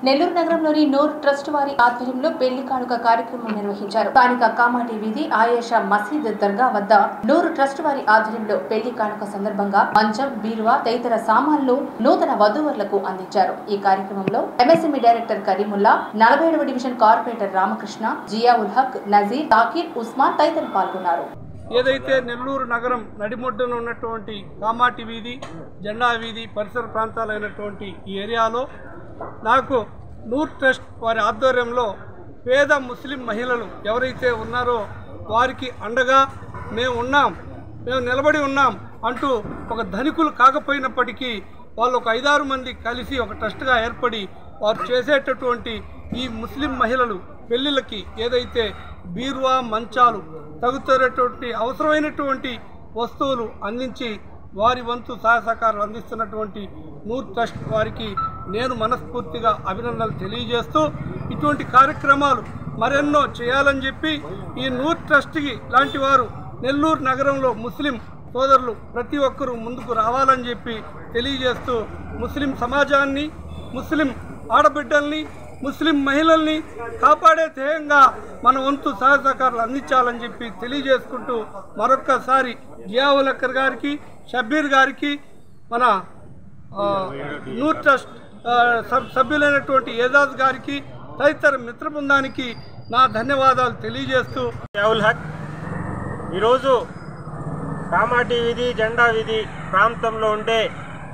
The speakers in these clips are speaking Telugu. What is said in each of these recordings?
నెల్లూరు నగరంలోని నూర్ ట్రస్ట్ వారి ఆధ్వర్యంలో పెళ్లి కానుక కార్యక్రమం నిర్వహించారు స్థానిక కామాటి వీధి ఆయేషా మసీద్ దర్గా వద్ద నూరు ట్రస్ట్ వారి ఆధ్వర్యంలో పెళ్లి కానుక సందర్భంగా మంచం బీరువా తదితర సామాన్లు నూతన వధూవరులకు అందించారు ఈ కార్యక్రమంలో ఎంఎస్ఎంఈ డైరెక్టర్ కరీముల్లా నలభై ఏడవ డివిజన్ కార్పొరేటర్ రామకృష్ణ జియావుల్ హక్ నజీర్ తాకీర్ ఉస్మాన్ తదితరులు పాల్గొన్నారు ఏదైతే నెల్లూరు నగరం నడిమొడ్డున ఉన్నటువంటి కామాటి వీధి జెండా వీధి పరిసర ప్రాంతాలైనటువంటి ఈ ఏరియాలో నాకు నూర్ ట్రస్ట్ వారి ఆధ్వర్యంలో పేద ముస్లిం మహిళలు ఎవరైతే ఉన్నారో వారికి అండగా మేము ఉన్నాం మేము నిలబడి ఉన్నాం అంటూ ఒక ధనికులు కాకపోయినప్పటికీ వాళ్ళు ఒక ఐదారు మంది కలిసి ఒక ట్రస్ట్గా ఏర్పడి వారు చేసేటటువంటి ఈ ముస్లిం మహిళలు పెళ్ళిళ్ళకి ఏదైతే బీరువా మంచాలు తగుతున్నటువంటి అవసరమైనటువంటి వస్తువులు అందించి వారి వంతు సహాయ సహకారాలు అందిస్తున్నటువంటి నూర్ ట్రస్ట్ వారికి నేను మనస్ఫూర్తిగా అభినందనలు తెలియజేస్తూ ఇటువంటి కార్యక్రమాలు మరెన్నో చేయాలని చెప్పి ఈ నూర్ ట్రస్ట్కి లాంటి వారు నెల్లూరు నగరంలో ముస్లిం సోదరులు ప్రతి ఒక్కరూ ముందుకు రావాలని చెప్పి తెలియజేస్తూ ముస్లిం సమాజాన్ని ముస్లిం ఆడబిడ్డల్ని ముస్లిం మహిళల్ని కాపాడే ధ్యేయంగా మన వంతు సహాయ సహకారాలు అందించాలని చెప్పి తెలియజేసుకుంటూ మరొక్కసారి జియావులక్కర్ గారికి షబ్బీర్ గారికి మన ఆ, నూర్ ట్రస్ట్ ఆ, సబ్ సభ్యులైనటువంటి ఏజాజ్ గారికి తదితర మిత్ర బృందానికి నా ధన్యవాదాలు తెలియజేస్తూ యావుల్ హక్ ఈరోజు కామాటి వీధి జెండా వీధి ప్రాంతంలో ఉండే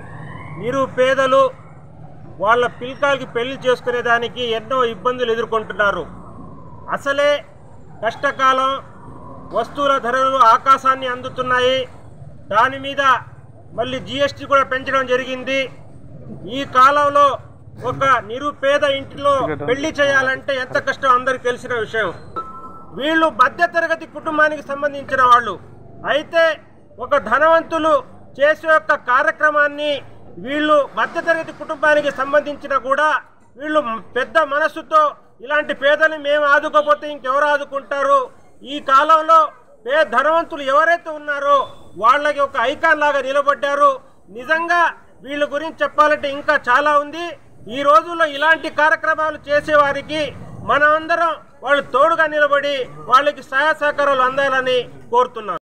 నిరుపేదలు వాళ్ళ పిల్కాలకి పెళ్లి చేసుకునేదానికి ఎన్నో ఇబ్బందులు ఎదుర్కొంటున్నారు అసలే కష్టకాలం వస్తువుల ధరలు ఆకాశాన్ని అందుతున్నాయి దాని మీద మళ్ళీ జిఎస్టీ కూడా పెంచడం జరిగింది ఈ కాలంలో ఒక నిరుపేద ఇంటిలో పెళ్లి చేయాలంటే ఎంత కష్టం అందరికి తెలిసిన విషయం వీళ్ళు మధ్యతరగతి కుటుంబానికి సంబంధించిన వాళ్ళు అయితే ఒక ధనవంతులు చేసే యొక్క కార్యక్రమాన్ని వీళ్ళు మధ్యతరగతి కుటుంబానికి సంబంధించిన కూడా వీళ్ళు పెద్ద మనస్సుతో ఇలాంటి పేదలు మేము ఆదుకోపోతే ఇంకెవరు ఆదుకుంటారు ఈ కాలంలో పే ధనవంతులు ఎవరైతే ఉన్నారో వాళ్ళకి ఒక ఐకాన్ లాగా నిలబడ్డారు నిజంగా వీళ్ళ గురించి చెప్పాలంటే ఇంకా చాలా ఉంది ఈ రోజుల్లో ఇలాంటి కార్యక్రమాలు చేసేవారికి మనమందరం వాళ్ళు తోడుగా నిలబడి వాళ్ళకి సహాయ సహకారాలు అందాలని కోరుతున్నాను